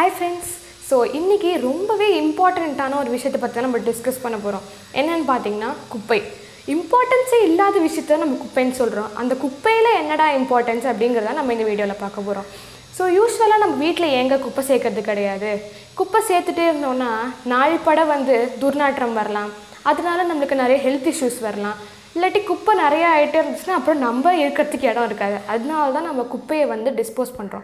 hi friends so இன்றைக்கி ரொம்பவே இம்பார்ட்டண்ட்டான ஒரு விஷயத்தை பற்றி தான் நம்ம டிஸ்கஸ் பண்ண போகிறோம் என்னன்னு பார்த்தீங்கன்னா குப்பை இம்பார்ட்டன்ஸே இல்லாத விஷயத்த நம்ம குப்பைன்னு சொல்கிறோம் அந்த குப்பையில் என்னடா இம்பார்ட்டன்ஸ் அப்படிங்கிறத நம்ம இந்த வீடியோவில் பார்க்க போகிறோம் ஸோ யூஸ்வலாக நம்ம வீட்டில் எங்கே குப்பை சேர்க்கறது கிடையாது குப்பை சேர்த்துட்டே இருந்தோம்னா நாள்பட வந்து துர்நாற்றம் வரலாம் அதனால நம்மளுக்கு நிறைய ஹெல்த் இஷ்யூஸ் வரலாம் இல்லாட்டி குப்பை நிறைய ஆகிட்டே இருந்துச்சுன்னா அப்புறம் நம்ம இருக்கிறதுக்கு இடம் இருக்காது அதனால தான் நம்ம குப்பையை வந்து டிஸ்போஸ் பண்ணுறோம்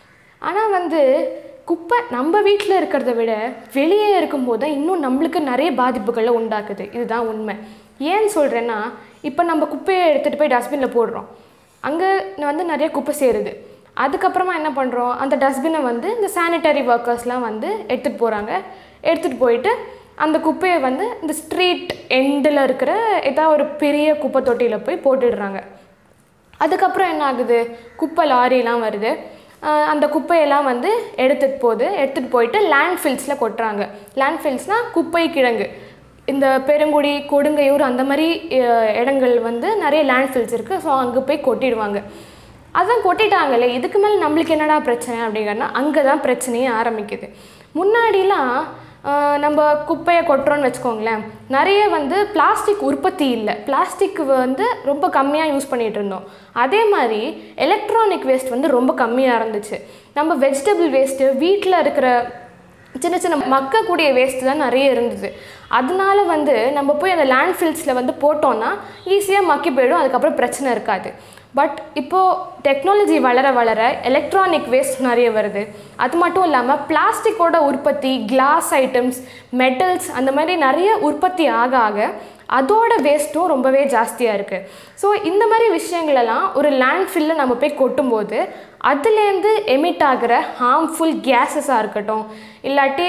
ஆனால் வந்து குப்பை நம்ம வீட்டில் இருக்கிறத விட வெளியே இருக்கும்போது தான் இன்னும் நம்மளுக்கு நிறைய பாதிப்புகளை உண்டாக்குது இதுதான் உண்மை ஏன்னு சொல்கிறேன்னா இப்போ நம்ம குப்பையை எடுத்துகிட்டு போய் டஸ்ட்பினில் போடுறோம் அங்கே வந்து நிறைய குப்பை சேருது அதுக்கப்புறமா என்ன பண்ணுறோம் அந்த டஸ்ட்பினை வந்து இந்த சானிட்டரி ஒர்க்கர்ஸ்லாம் வந்து எடுத்துகிட்டு போகிறாங்க எடுத்துகிட்டு போயிட்டு அந்த குப்பையை வந்து இந்த ஸ்ட்ரீட் எண்டில் இருக்கிற ஏதாவது ஒரு பெரிய குப்பை தொட்டியில் போய் போட்டுடுறாங்க அதுக்கப்புறம் என்ன ஆகுது குப்பை லாரிலாம் வருது ஆஹ் அந்த குப்பையெல்லாம் வந்து எடுத்துகிட்டு போகுது எடுத்துகிட்டு போயிட்டு லேண்ட்ஃபில்ஸில் கொட்டுறாங்க லேண்ட்ஃபில்ஸ்னால் குப்பை கிழங்கு இந்த பெருங்குடி கொடுங்கையூர் அந்த மாதிரி அஹ், இடங்கள் வந்து நிறைய லேண்ட்ஃபில்ஸ் இருக்குது ஸோ அங்கே போய் கொட்டிடுவாங்க அதான் கொட்டிட்டாங்களே இதுக்கு மேலே நம்மளுக்கு என்னடா பிரச்சனை அப்படிங்கன்னா அங்கே தான் பிரச்சனையே ஆரம்பிக்குது முன்னாடிலாம் ஆஹ், நம்ம குப்பையை கொட்டுறோன்னு வச்சுக்கோங்களேன் நிறைய வந்து பிளாஸ்டிக் உற்பத்தி இல்லை பிளாஸ்டிக் வந்து ரொம்ப கம்மியாக யூஸ் பண்ணிகிட்டு இருந்தோம் அதே மாதிரி எலக்ட்ரானிக் வேஸ்ட் வந்து ரொம்ப கம்மியாக இருந்துச்சு நம்ம வெஜிடபிள் வேஸ்ட்டு வீட்டில் இருக்கிற சின்ன சின்ன மக்கக்கூடிய வேஸ்ட் தான் நிறைய இருந்தது அதனால வந்து நம்ம போய் அந்த லேண்ட்ஃபில்ஸில் வந்து போட்டோம்னா ஈஸியாக மக்கி போயிடும் அதுக்கப்புறம் பிரச்சனை இருக்காது பட் இப்போது டெக்னாலஜி வளர வளர எலக்ட்ரானிக் வேஸ்ட் நிறைய வருது அது மட்டும் இல்லாமல் பிளாஸ்டிக்கோட உற்பத்தி கிளாஸ் ஐட்டம்ஸ் மெட்டல்ஸ் அந்த மாதிரி நிறைய உற்பத்தி ஆக ஆக அதோட வேஸ்ட்டும் ரொம்பவே ஜாஸ்தியாக இருக்குது ஸோ இந்த மாதிரி விஷயங்களெல்லாம் ஒரு லேண்ட்ஃபில்ல நம்ம போய் கொட்டும்போது அதுலேருந்து எமிட் ஆகிற ஹார்ம்ஃபுல் கேஸஸாக இருக்கட்டும் இல்லாட்டி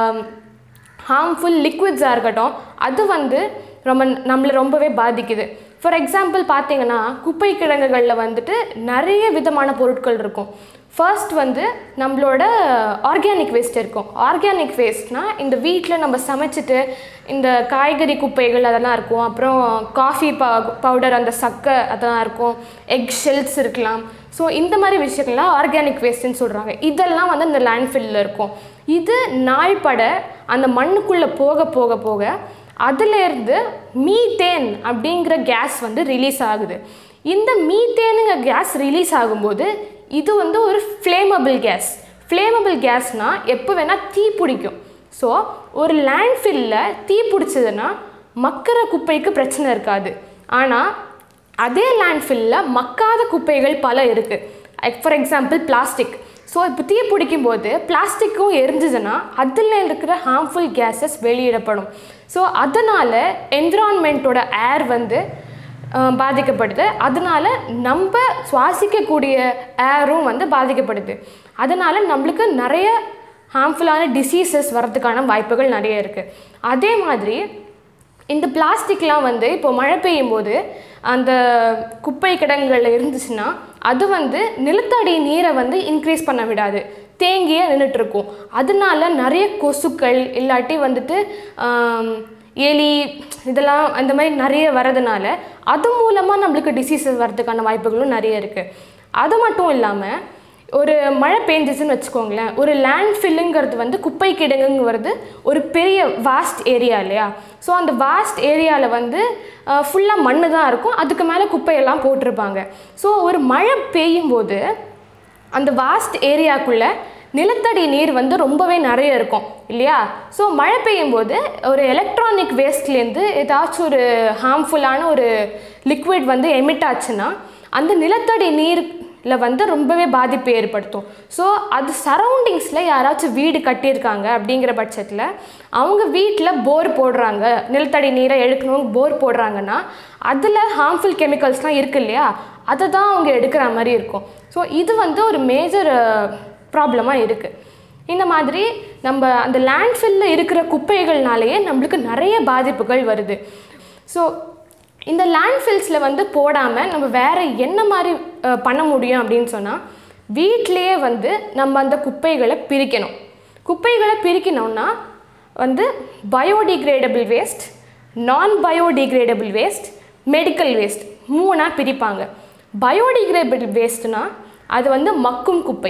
ஹார்ம்ஃபுல் லிக்விட்ஸாக இருக்கட்டும் அது வந்து ரொம்ப நம்மளை ரொம்பவே பாதிக்குது ஃபார் எக்ஸாம்பிள் பார்த்தீங்கன்னா குப்பை கிழங்குகளில் வந்துட்டு நிறைய விதமான பொருட்கள் இருக்கும் ஃபர்ஸ்ட் வந்து நம்மளோட ஆர்கானிக் வேஸ்ட் இருக்கும் ஆர்கானிக் வேஸ்ட்னால் இந்த வீட்டில் நம்ம சமைச்சிட்டு இந்த காய்கறி குப்பைகள் அதெல்லாம் இருக்கும் அப்புறம் காஃபி ப பவுடர் அந்த சக்கை அதெல்லாம் இருக்கும் எக் ஷெல்ஸ் இருக்கலாம் ஸோ இந்த மாதிரி விஷயங்கள்லாம் ஆர்கானிக் வேஸ்ட்டுன்னு சொல்கிறாங்க இதெல்லாம் வந்து அந்த லேண்ட்ஃபில்லில் இருக்கும் இது நாள்பட அந்த மண்ணுக்குள்ளே போக போக போக அதுலேருந்து மீத்தேன் அப்படிங்கிற கேஸ் வந்து ரிலீஸ் ஆகுது இந்த மீத்தேனுங்க கேஸ் ரிலீஸ் ஆகும்போது இது வந்து ஒரு ஃப்ளேமபிள் கேஸ் ஃப்ளேமபிள் கேஸ்னால் எப்போ வேணால் தீ பிடிக்கும் ஸோ ஒரு லேண்ட்ஃபில்ல தீ பிடிச்சதுன்னா மக்கிற குப்பைக்கு பிரச்சனை இருக்காது ஆனால் அதே லேண்ட்ஃபில்ல மக்காத குப்பைகள் பல இருக்குது ஃபார் எக்ஸாம்பிள் பிளாஸ்டிக் ஸோ இப்போ தீ பிடிக்கும் போது பிளாஸ்டிக்கும் எரிஞ்சுதுன்னா அதில் இருக்கிற ஹார்ம்ஃபுல் கேஸஸ் வெளியிடப்படும் ஸோ அதனால் என்விரான்மெண்ட்டோட ஏர் வந்து அஹ், பாதிக்கப்படுது அதனால நம்ம சுவாசிக்கக்கூடிய ஏரும் வந்து பாதிக்கப்படுது அதனால நம்மளுக்கு நிறைய ஹார்ம்ஃபுல்லான டிசீசஸ் வரதுக்கான வாய்ப்புகள் நிறைய இருக்குது அதே மாதிரி இந்த பிளாஸ்டிக்லாம் வந்து இப்போ மழை பெய்யும் போது அந்த குப்பை கிடங்குகள் இருந்துச்சுன்னா அது வந்து நிலத்தடி நீரை வந்து இன்க்ரீஸ் பண்ண விடாது தேங்கியே நின்றுட்டுருக்கும் அதனால நிறைய கொசுக்கள் இல்லாட்டி வந்துட்டு ஆம், எலி இதெல்லாம் அந்த மாதிரி நிறைய வரதுனால அது மூலமாக நம்மளுக்கு டிசீசஸ் வர்றதுக்கான வாய்ப்புகளும் நிறைய இருக்குது அது மட்டும் இல்லாமல் ஒரு மழை பெஞ்சிச்சுன்னு வச்சுக்கோங்களேன் ஒரு லேண்ட் ஃபில்லுங்கிறது வந்து குப்பை கிடங்குங்கிறது ஒரு பெரிய வாஸ்ட் ஏரியா இல்லையா ஸோ அந்த வாஸ்ட் ஏரியாவில் வந்து ஃபுல்லாக மண்ணு தான் இருக்கும் அதுக்கு மேலே குப்பையெல்லாம் போட்டிருப்பாங்க ஸோ ஒரு மழை பெய்யும் போது அந்த வாஸ்ட் ஏரியாக்குள்ளே நிலத்தடி நீர் வந்து ரொம்பவே நிறைய இருக்கும் இல்லையா ஸோ மழை பெய்யும் போது ஒரு எலக்ட்ரானிக் வேஸ்ட்லேருந்து ஏதாச்சும் ஒரு ஹார்ம்ஃபுல்லான ஒரு லிக்விட் வந்து எமிட் ஆச்சுன்னா அந்த நிலத்தடி நீரில் வந்து ரொம்பவே பாதிப்பு ஏற்படுத்தும் ஸோ அது சரௌண்டிங்ஸில் யாராச்சும் வீடு கட்டியிருக்காங்க அப்படிங்கிற பட்சத்தில் அவங்க வீட்டில் போர் போடுறாங்க நிலத்தடி நீரை எடுக்கணும் போர் போடுறாங்கன்னா அதில் ஹார்ம்ஃபுல் கெமிக்கல்ஸ்லாம் இருக்கு இல்லையா அதை தான் அவங்க எடுக்கிற மாதிரி இருக்கும் ஸோ இது வந்து ஒரு மேஜர் ப்ராப்ளமாக இருக்குது இந்த மாதிரி நம்ம அந்த லேண்ட்ஃபில்ல இருக்கிற குப்பைகள்னாலேயே நம்மளுக்கு நிறைய பாதிப்புகள் வருது ஸோ இந்த லேண்ட்ஃபில்ஸில் வந்து போடாமல் நம்ம வேறு என்ன மாதிரி அஹ், பண்ண முடியும் அப்படின்னு சொன்னால் வீட்டிலேயே வந்து நம்ம அந்த குப்பைகளை பிரிக்கணும் குப்பைகளை பிரிக்கணும்னா வந்து biodegradable waste non biodegradable waste medical waste மூணாக பிரிப்பாங்க பயோடிகிரேடபிள் வேஸ்ட்னா அது வந்து மக்கும் குப்பை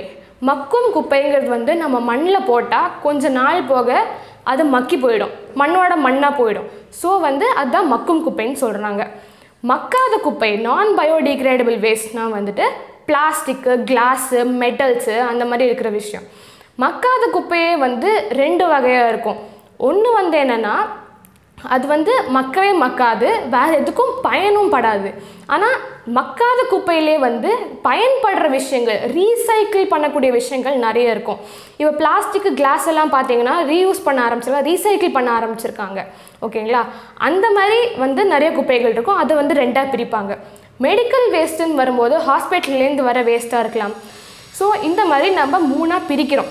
மக்கும் குப்பைங்கிறது வந்து நம்ம மண்ணில் போட்டால் கொஞ்ச நாள் போக அது மக்கி போயிடும் மண்ணோட மண்ணாக போயிடும் ஸோ வந்து அதுதான் மக்கும் குப்பைன்னு சொல்கிறாங்க மக்காத குப்பை நான் பயோடிகிரேடபிள் வேஸ்ட்னால் வந்துட்டு பிளாஸ்டிக்கு கிளாஸு மெட்டல்ஸு அந்த மாதிரி இருக்கிற விஷயம் மக்காத குப்பையே வந்து ரெண்டு வகையாக இருக்கும் ஒன்று வந்து என்னென்னா அது வந்து மக்கவே மக்காது வேறு எதுக்கும் பயனும் படாது ஆனால் மக்காத குப்பையிலே வந்து பயன்படுற விஷயங்கள் ரீசைக்கிள் பண்ணக்கூடிய விஷயங்கள் நிறைய இருக்கும் இப்போ பிளாஸ்டிக் கிளாஸ் எல்லாம் பார்த்தீங்கன்னா ரீயூஸ் பண்ண ஆரம்பிச்சிருக்காங்க ரீசைக்கிள் பண்ண ஆரம்பிச்சிருக்காங்க ஓகேங்களா அந்த மாதிரி வந்து நிறைய குப்பைகள் இருக்கும் அதை வந்து ரெண்டாக பிரிப்பாங்க மெடிக்கல் வேஸ்ட்டுன்னு வரும்போது ஹாஸ்பிட்டல்லேருந்து வர வேஸ்ட்டாக இருக்கலாம் ஸோ இந்த மாதிரி நம்ம மூணாக பிரிக்கிறோம்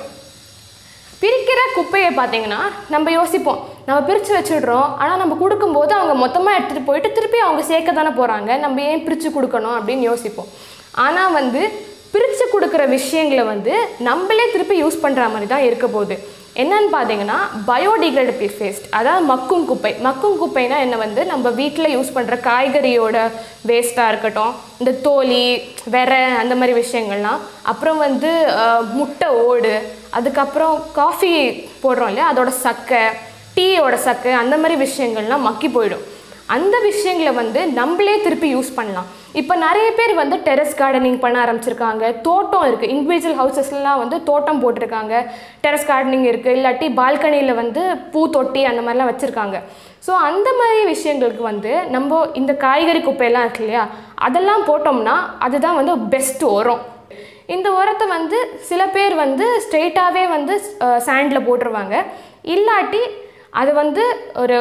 பிரிக்கிற குப்பையை பார்த்தீங்கன்னா நம்ம யோசிப்போம் நம்ம பிரித்து வச்சுடுறோம் ஆனால் நம்ம கொடுக்கும்போது அவங்க மொத்தமாக எடுத்துகிட்டு போயிட்டு திருப்பி அவங்க சேர்க்க தானே போகிறாங்க நம்ம ஏன் பிரித்து கொடுக்கணும் அப்படின்னு யோசிப்போம் ஆனால் வந்து பிரித்து கொடுக்குற விஷயங்களை வந்து நம்மளே திருப்பி யூஸ் பண்ணுற மாதிரி தான் இருக்க போகுது என்னன்னு பார்த்தீங்கன்னா பயோடிகிரேடபிள் வேஸ்ட் அதாவது மக்கும் குப்பை மக்கும் குப்பைனா என்ன வந்து நம்ம வீட்டில் யூஸ் பண்ணுற காய்கறியோட வேஸ்ட்டாக இருக்கட்டும் இந்த தோலி வெரை அந்த மாதிரி விஷயங்கள்லாம் அப்புறம் வந்து அஹ், முட்டை ஓடு அதுக்கப்புறம் காஃபி போடுறோம் இல்லையா அதோட சக்கை டீயோட சக்கை அந்த மாதிரி விஷயங்கள்லாம் மக்கி போயிடும் அந்த விஷயங்களை வந்து நம்மளே திருப்பி யூஸ் பண்ணலாம் இப்போ நிறைய பேர் வந்து டெரஸ் கார்டனிங் பண்ண ஆரம்பிச்சிருக்காங்க தோட்டம் இருக்குது இண்டிவிஜுவல் ஹவுசஸ்லாம் வந்து தோட்டம் போட்டிருக்காங்க டெரஸ் கார்டனிங் இருக்குது இல்லாட்டி பால்கனியில் வந்து பூ தொட்டி அந்த மாதிரிலாம் வச்சுருக்காங்க ஸோ அந்த மாதிரி விஷயங்களுக்கு வந்து நம்ம இந்த காய்கறி குப்பையெல்லாம் இருக்கு இல்லையா அதெல்லாம் போட்டோம்னா அதுதான் வந்து பெஸ்ட் உரம் இந்த உரத்தை வந்து சில பேர் வந்து ஸ்ட்ரெயிட்டாகவே வந்து சாண்டில் போட்டுருவாங்க இல்லாட்டி அது வந்து ஒரு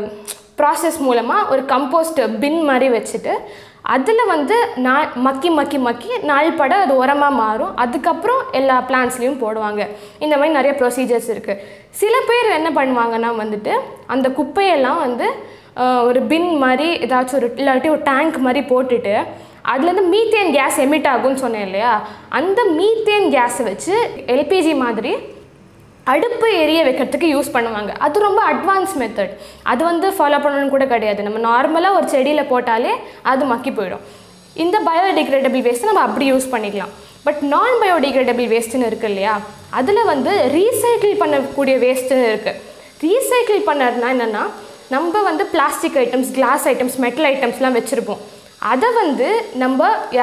ப்ராசஸ் மூலமாக ஒரு கம்போஸ்ட் பின் மாதிரி வச்சுட்டு அதில் வந்து நாள் மக்கி மக்கி மக்கி நாள்பட அது உரமாக மாறும் அதுக்கப்புறம் எல்லா பிளான்ஸ்லேயும் போடுவாங்க இந்த மாதிரி நிறைய ப்ரொசீஜர்ஸ் இருக்குது சில பேர் என்ன பண்ணுவாங்கன்னா வந்துட்டு அந்த குப்பையெல்லாம் வந்து அஹ், ஒரு பின் மாதிரி ஏதாச்சும் ஒரு இல்லாட்டி ஒரு டேங்க் மாதிரி போட்டுட்டு அதுலேருந்து மீத்தேன் கேஸ் எமிட் ஆகும்னு சொன்னேன் இல்லையா அந்த மீத்தேன் கேஸை வச்சு எல்பிஜி மாதிரி அடுப்பு எரிய வைக்கிறதுக்கு யூஸ் பண்ணுவாங்க அது ரொம்ப அட்வான்ஸ் மெத்தட் அது வந்து ஃபாலோ பண்ணணும்னு கூட கிடையாது நம்ம நார்மலாக ஒரு செடியில் போட்டாலே அது மக்கி போயிடும் இந்த பயோடிகிரேடபிள் வேஸ்ட்டை நம்ம அப்படி யூஸ் பண்ணிக்கலாம் பட் நான் பயோடிகிரேடபிள் வேஸ்ட்டுன்னு இருக்கு இல்லையா அதில் வந்து ரீசைக்கிள் பண்ணக்கூடிய வேஸ்ட்டுன்னு இருக்குது ரீசைக்கிள் பண்ணதுனா என்னென்னா நம்ம வந்து plastic items glass items metal ஐட்டம்ஸ்லாம் வச்சுருப்போம் அதை வந்து நம்ம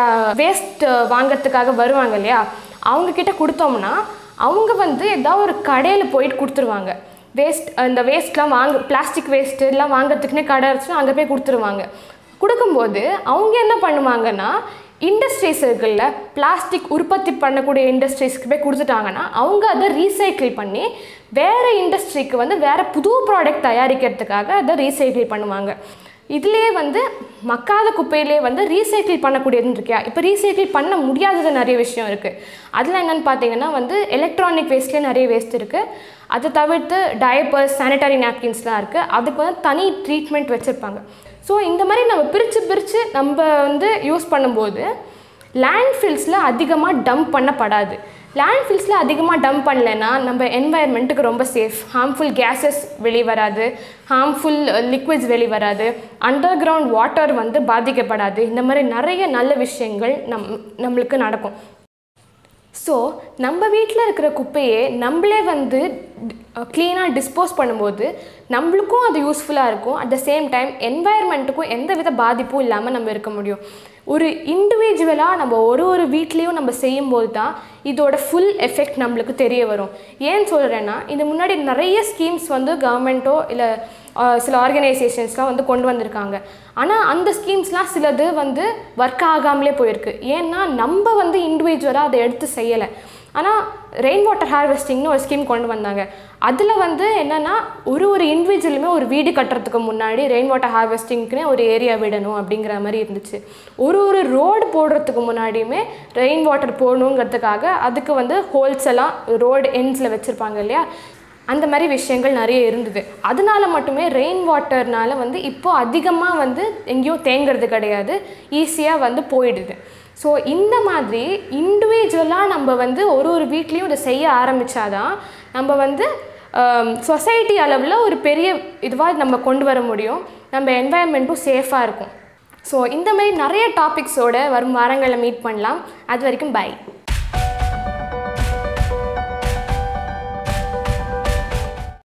வேஸ்ட் வாங்குறதுக்காக வருவாங்க இல்லையா அவங்கக்கிட்ட கொடுத்தோம்னா அவங்க வந்து ஏதாவது ஒரு கடையில் போயிட்டு கொடுத்துருவாங்க வேஸ்ட் இந்த வேஸ்ட்லாம் வாங்க பிளாஸ்டிக் வேஸ்ட்டு எல்லாம் வாங்குறதுக்குனே கடை இருந்துச்சுன்னா அங்கே போய் கொடுத்துருவாங்க கொடுக்கும்போது அவங்க என்ன பண்ணுவாங்கன்னா இண்டஸ்ட்ரீஸ் இருக்குல்ல பிளாஸ்டிக் உற்பத்தி பண்ணக்கூடிய இண்டஸ்ட்ரீஸ்க்கு போய் கொடுத்துட்டாங்கன்னா அவங்க அதை ரீசைக்கிள் பண்ணி வேறு இண்டஸ்ட்ரிக்கு வந்து வேறு புது ப்ராடக்ட் தயாரிக்கிறதுக்காக அதை ரீசைக்கிள் பண்ணுவாங்க இதுலேயே வந்து மக்காத குப்பையிலே வந்து ரீசைக்கிள் பண்ணக்கூடியதுன்னு இருக்கியா இப்போ ரீசைக்கிள் பண்ண முடியாதது நிறைய விஷயம் இருக்குது அதில் என்னென்னு பார்த்தீங்கன்னா வந்து எலக்ட்ரானிக் வேஸ்ட்லேயே நிறைய வேஸ்ட் இருக்குது அதை தவிர்த்து டயப்பர்ஸ் சானிட்டரி நாப்கின்ஸ்லாம் இருக்குது அதுக்கு வந்து தனி ட்ரீட்மெண்ட் வச்சுருப்பாங்க ஸோ இந்த மாதிரி நம்ம பிரித்து பிரித்து நம்ம வந்து யூஸ் பண்ணும்போது லேண்ட்ஃபில்ஸில் அதிகமாக டம்ப் பண்ணப்படாது லேண்ட்ஃபில்ஸில் அதிகமாக டம்ப் பண்ணலைன்னா நம்ம என்வாயர்மெண்ட்டுக்கு ரொம்ப சேஃப் ஹார்ம்ஃபுல் கேஸஸ் வெளியே வராது ஹார்ம்ஃபுல் லிக்விட்ஸ் வெளியே வராது அண்டர் கிரவுண்ட் வாட்டர் வந்து பாதிக்கப்படாது இந்த மாதிரி நிறைய நல்ல விஷயங்கள் நம் நம்மளுக்கு நடக்கும் ஸோ நம்ம வீட்டில் இருக்கிற குப்பையை நம்மளே வந்து க்ளீனாக டிஸ்போஸ் பண்ணும்போது நம்மளுக்கும் அது யூஸ்ஃபுல்லாக இருக்கும் அட் த சேம் டைம் என்வாயர்மெண்ட்டுக்கும் எந்த வித பாதிப்பும் இல்லாமல் நம்ம இருக்க முடியும் ஒரு இண்டிவிஜுவலாக நம்ம ஒரு ஒரு வீட்லேயும் நம்ம செய்யும்போது தான் இதோட ஃபுல் எஃபெக்ட் நம்மளுக்கு தெரிய வரும் ஏன் சொல்கிறேன்னா இது முன்னாடி நிறைய ஸ்கீம்ஸ் வந்து கவர்மெண்ட்டோ இல்லை சில ஆர்கனைசேஷன்ஸ்லாம் வந்து கொண்டு வந்திருக்காங்க ஆனால் அந்த ஸ்கீம்ஸ்லாம் சிலது வந்து ஒர்க் ஆகாமலே போயிருக்கு ஏன்னா நம்ம வந்து இண்டிவிஜுவலாக அதை எடுத்து செய்யலை ஆனால் ரெயின் வாட்டர் ஹார்வெஸ்டிங்னு ஒரு ஸ்கீம் கொண்டு வந்தாங்க அதில் வந்து என்னென்னா ஒரு ஒரு இண்டிவிஜுவலுமே ஒரு வீடு கட்டுறதுக்கு முன்னாடி ரெயின் வாட்டர் ஹார்வெஸ்டிங்க்குனே ஒரு ஏரியா விடணும் அப்படிங்கிற மாதிரி இருந்துச்சு ஒரு ஒரு ரோடு போடுறதுக்கு முன்னாடியுமே ரெயின் வாட்டர் போடணுங்கிறதுக்காக அதுக்கு வந்து ஹோல்ஸ் எல்லாம் ரோடு எண்ட்ஸில் வச்சுருப்பாங்க இல்லையா அந்த மாதிரி விஷயங்கள் நிறைய இருந்தது அதனால மட்டுமே ரெயின் வாட்டர்னால வந்து இப்போ அதிகமாக வந்து எங்கேயும் தேங்குறது கிடையாது ஈஸியாக வந்து போயிடுது ஸோ இந்த மாதிரி இண்டிவிஜுவலாக நம்ம வந்து ஒரு ஒரு வீட்லேயும் இதை செய்ய ஆரம்பித்தாதான் நம்ம வந்து சொசைட்டி அளவில் ஒரு பெரிய இதுவாக நம்ம கொண்டு வர முடியும் நம்ம என்வாயன்மெண்ட்டும் சேஃபாக இருக்கும் ஸோ இந்த மாதிரி நிறைய டாபிக்ஸோட வரும் வாரங்களில் மீட் பண்ணலாம் அது வரைக்கும் பை